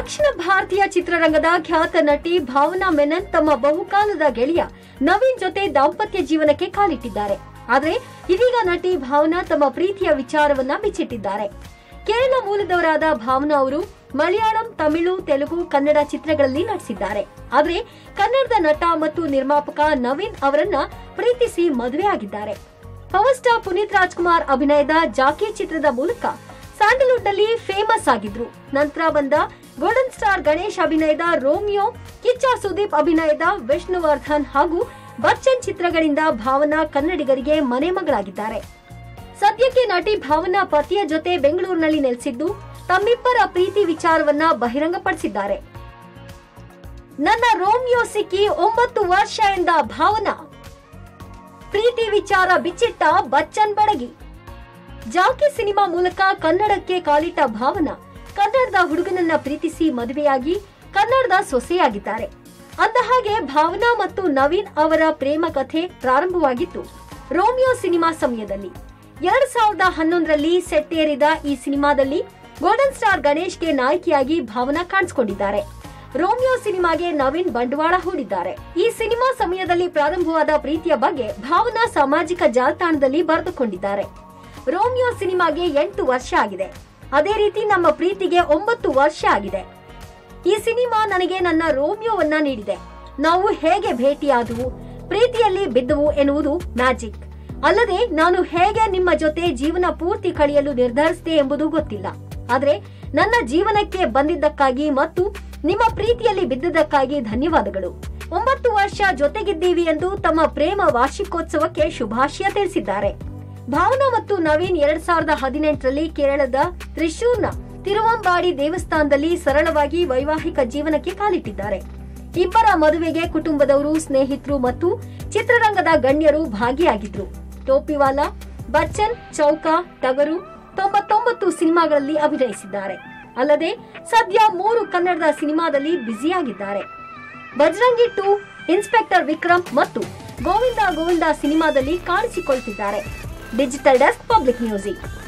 ದಕ್ಷಿಣ ಭಾರತೀಯ ಚಿತ್ರರಂಗದ ಖ್ಯಾತ ನಟಿ ಭಾವನಾ ಮೆನನ್ ತಮ್ಮ ಬಹುಕಾಲದ ಗೆಳೆಯ ನವೀನ್ ಜೊತೆ ದಾಂಪತ್ಯ ಜೀವನಕ್ಕೆ ಕಾಲಿಟ್ಟಿದ್ದಾರೆ ಆದರೆ ಇದೀಗ ನಟಿ ಭಾವನಾ ತಮ್ಮ ಪ್ರೀತಿಯ ವಿಚಾರವನ್ನ ಬಿಚ್ಚಿಟ್ಟಿದ್ದಾರೆ ಕೇರಳ ಮೂಲದವರಾದ ಭಾವನಾ ಅವರು ಮಲಯಾಳಂ ತಮಿಳು ತೆಲುಗು ಕನ್ನಡ ಚಿತ್ರಗಳಲ್ಲಿ ನಟಿಸಿದ್ದಾರೆ ಆದರೆ ಕನ್ನಡದ ನಟ ಮತ್ತು ನಿರ್ಮಾಪಕ ನವೀನ್ ಅವರನ್ನ ಪ್ರೀತಿಸಿ ಮದುವೆಯಾಗಿದ್ದಾರೆ ಪವರ್ ಸ್ಟಾರ್ ಪುನೀತ್ ರಾಜ್ಕುಮಾರ್ ಅಭಿನಯದ ಜಾಕಿ ಚಿತ್ರದ ಮೂಲಕ ಸ್ಯಾಂಡಲ್ವುಡ್ ನಲ್ಲಿ ಫೇಮಸ್ ಆಗಿದ್ರು ನಂತರ ಬಂದ ಗೋಲ್ಡನ್ ಸ್ಟಾರ್ ಗಣೇಶ್ ಅಭಿನಯದ ರೋಮಿಯೋ ಕಿಚ್ಚ ಸುದೀಪ್ ಅಭಿನಯದ ವಿಷ್ಣುವರ್ಧನ್ ಹಾಗೂ ಬಚ್ಚನ್ ಚಿತ್ರಗಳಿಂದ ಭಾವನಾ ಕನ್ನಡಿಗರಿಗೆ ಮನೆ ಮಗಳಾಗಿದ್ದಾರೆ ಸದ್ಯಕ್ಕೆ ನಟಿ ಭಾವನಾ ಪತಿಯ ಜೊತೆ ಬೆಂಗಳೂರಿನಲ್ಲಿ ನೆಲೆಸಿದ್ದು ತಮ್ಮಿಬ್ಬರ ಪ್ರೀತಿ ವಿಚಾರವನ್ನ ಬಹಿರಂಗಪಡಿಸಿದ್ದಾರೆ ನನ್ನ ರೋಮಿಯೋ ಸಿಕ್ಕಿ ಒಂಬತ್ತು ವರ್ಷ ಎಂದ ಭಾವನಾ ಪ್ರೀತಿ ವಿಚಾರ ಬಿಚ್ಚಿಟ್ಟ ಬಚ್ಚನ್ ಬಡಗಿ ಜಾಕಿ ಸಿನಿಮಾ ಮೂಲಕ ಕನ್ನಡಕ್ಕೆ ಕಾಲಿಟ್ಟ ಭಾವನಾ ಕನ್ನಡದ ಹುಡುಗನನ್ನ ಪ್ರೀತಿಸಿ ಮದುವೆಯಾಗಿ ಕನ್ನಡದ ಸೊಸೆಯಾಗಿದ್ದಾರೆ ಅಂದ ಹಾಗೆ ಭಾವನಾ ಮತ್ತು ನವೀನ್ ಅವರ ಪ್ರೇಮ ಕಥೆ ಪ್ರಾರಂಭವಾಗಿತ್ತು ರೋಮಿಯೋ ಸಿನಿಮಾ ಸಮಯದಲ್ಲಿ ಎರಡ್ ಸಾವಿರದ ಹನ್ನೊಂದರಲ್ಲಿ ಸೆಟ್ಟೇರಿದ ಈ ಸಿನಿಮಾದಲ್ಲಿ ಗೋಲ್ಡನ್ ಸ್ಟಾರ್ ಗಣೇಶ್ಗೆ ನಾಯಕಿಯಾಗಿ ಭಾವನಾ ಕಾಣಿಸಿಕೊಂಡಿದ್ದಾರೆ ರೋಮಿಯೋ ಸಿನಿಮಾಗೆ ನವೀನ್ ಬಂಡವಾಳ ಹೂಡಿದ್ದಾರೆ ಈ ಸಿನಿಮಾ ಸಮಯದಲ್ಲಿ ಪ್ರಾರಂಭವಾದ ಪ್ರೀತಿಯ ಬಗ್ಗೆ ಭಾವನಾ ಸಾಮಾಜಿಕ ಜಾಲತಾಣದಲ್ಲಿ ಬರೆದುಕೊಂಡಿದ್ದಾರೆ ರೋಮಿಯೋ ಸಿನಿಮಾಗೆ ಎಂಟು ವರ್ಷ ಆಗಿದೆ ಅದೇ ರೀತಿ ನಮ್ಮ ಪ್ರೀತಿಗೆ ಒಂಬತ್ತು ವರ್ಷ ಆಗಿದೆ ಈ ಸಿನಿಮಾ ನನಗೆ ನನ್ನ ರೋಮಿಯೋವನ್ನ ನೀಡಿದೆ ನಾವು ಹೇಗೆ ಭೇಟಿಯಾದವು ಪ್ರೀತಿಯಲ್ಲಿ ಬಿದ್ದವು ಎನ್ನುವುದು ಮ್ಯಾಜಿಕ್ ಅಲ್ಲದೆ ನಾನು ಹೇಗೆ ನಿಮ್ಮ ಜೊತೆ ಜೀವನ ಪೂರ್ತಿ ಕಳೆಯಲು ನಿರ್ಧರಿಸಿದೆ ಎಂಬುದು ಗೊತ್ತಿಲ್ಲ ಆದ್ರೆ ನನ್ನ ಜೀವನಕ್ಕೆ ಬಂದಿದ್ದಕ್ಕಾಗಿ ಮತ್ತು ನಿಮ್ಮ ಪ್ರೀತಿಯಲ್ಲಿ ಬಿದ್ದಿದ್ದಕ್ಕಾಗಿ ಧನ್ಯವಾದಗಳು ಒಂಬತ್ತು ವರ್ಷ ಜೊತೆಗಿದ್ದೀವಿ ಎಂದು ತಮ್ಮ ಪ್ರೇಮ ವಾರ್ಷಿಕೋತ್ಸವಕ್ಕೆ ಶುಭಾಶಯ ತಿಳಿಸಿದ್ದಾರೆ ಭಾವನಾ ಮತ್ತು ನವೀನ್ ಎರಡ್ ಸಾವಿರದ ಹದಿನೆಂಟರಲ್ಲಿ ಕೇರಳದ ತ್ರಿಶೂರ್ನ ತಿರುವಂಬಾಡಿ ದೇವಸ್ಥಾನದಲ್ಲಿ ಸರಳವಾಗಿ ವೈವಾಹಿಕ ಜೀವನಕ್ಕೆ ಕಾಲಿಟ್ಟಿದ್ದಾರೆ ಇಬ್ಬರ ಮದುವೆಗೆ ಕುಟುಂಬದವರು ಸ್ನೇಹಿತರು ಮತ್ತು ಚಿತ್ರರಂಗದ ಗಣ್ಯರು ಭಾಗಿಯಾಗಿದ್ರು ಟೋಪಿವಾಲಾ ಬಚ್ಚನ್ ಚೌಕ ಟಗರು ತೊಂಬತ್ತೊಂಬತ್ತು ಸಿನಿಮಾಗಳಲ್ಲಿ ಅಭಿನಯಿಸಿದ್ದಾರೆ ಅಲ್ಲದೆ ಸದ್ಯ ಮೂರು ಕನ್ನಡದ ಸಿನಿಮಾದಲ್ಲಿ ಬ್ಯುಸಿಯಾಗಿದ್ದಾರೆ ಬಜರಂಗಿ ಟು ಇನ್ಸ್ಪೆಕ್ಟರ್ ವಿಕ್ರಮ್ ಮತ್ತು ಗೋವಿಂದ ಗೋವಿಂದ ಸಿನಿಮಾದಲ್ಲಿ ಕಾಣಿಸಿಕೊಳ್ತಿದ್ದಾರೆ ಡಿಜಿಟಲ್ ಡೆಸ್ಕ್ ಪಬ್ಲಿಕ್ ಮ್ಯೂಸಿಕ್